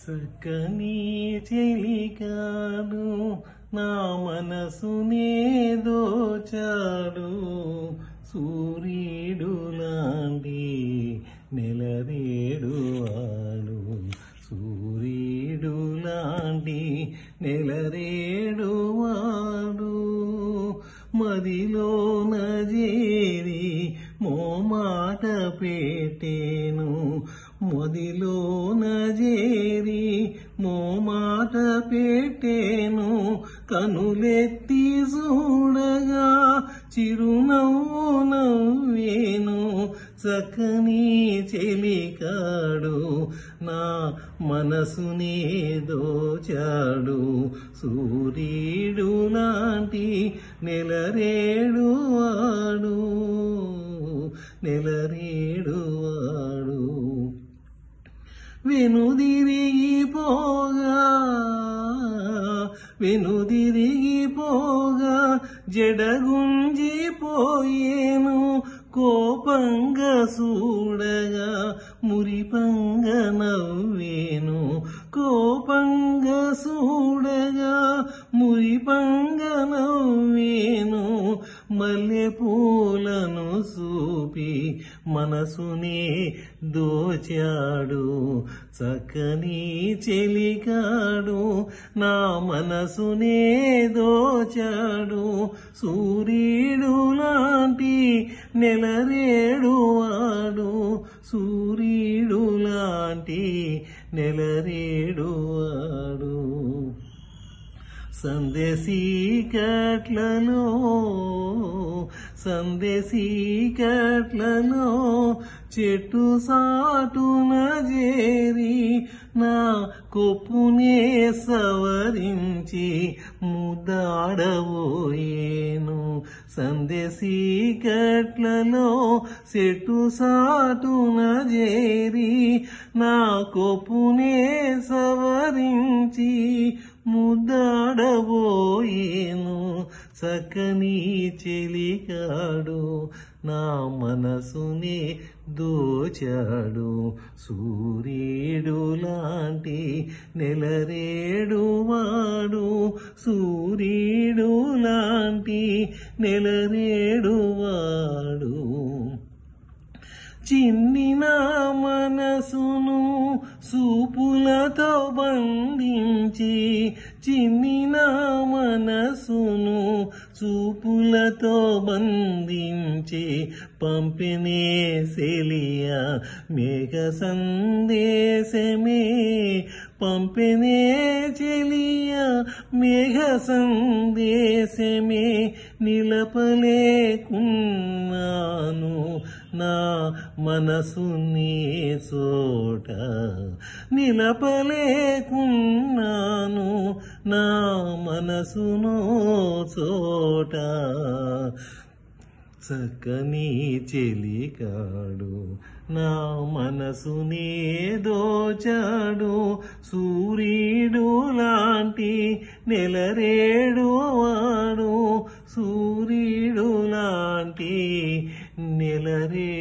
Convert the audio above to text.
చక్కని చెలికాడు నా మనసునే దోచాడు సూర్యుడు లాంటి నెలరేడు వాడు సూర్యుడు లాంటి నెలరేడు వాడు మదిలోన చేరి మోమాట పెట్టేను మదిలోన చేరి మోమాట పెట్టేను కనులెత్తి చూడగా చిరునవ్వు నవ్వేను చక్కని చెలికాడు నా మనసునే దోచాడు సూర్యుడు లాంటి నెలరేడు వాడు నెలరేడు వాడు వెనుదిరిగిపోగా వెనుదిరిగిపోగా జడగుంజిపోయేను కోపంగా చూడగా మురిపంగా నవ్వేను కోపంగా చూడగా మురిపంగా నవ్వేను మల్లె పూలను చూపి మనసునే దోచాడు చక్కని చెలికాడు నా మనసునే దోచాడు సూర్యుడు లాంటి నెలరేడు వాడు సూర్యుడు లాంటి నెలరేడు వాడు సందేశీకట్లలో సందేశీకట్లలో చెట్టు సాటున చేరి నా కొప్పునే సవరించి ముద్దాడబోయేను సందేశీకట్లలో చెట్టు సాటున చేరి నా కొప్పునే సవరించి ముద్దాడబోయేను చక్కని చెలికాడు నా మనసునే దోచాడు సూర్యుడు లాంటి నెలరేడు వాడు సూర్యుడు లాంటి నెలరేడు వాడు చిన్నిన మనసును సూపులతో బంధించి చిన్నిన మనసును చూపులతో బంధించి పంపినే సెలియా మేఘ సందేశమే పంపినే చెలియా మేఘ సందేశమే నిలపలేకున్నాను నా మనసుని చోట నిలపలేకున్నాను నా మనసును చోట చక్కని చెలికాడు నా మనసునే దోచాడు సూర్యుడు లాంటి నెలరేడు వాడు సూర్యుడు లాంటి నెలరే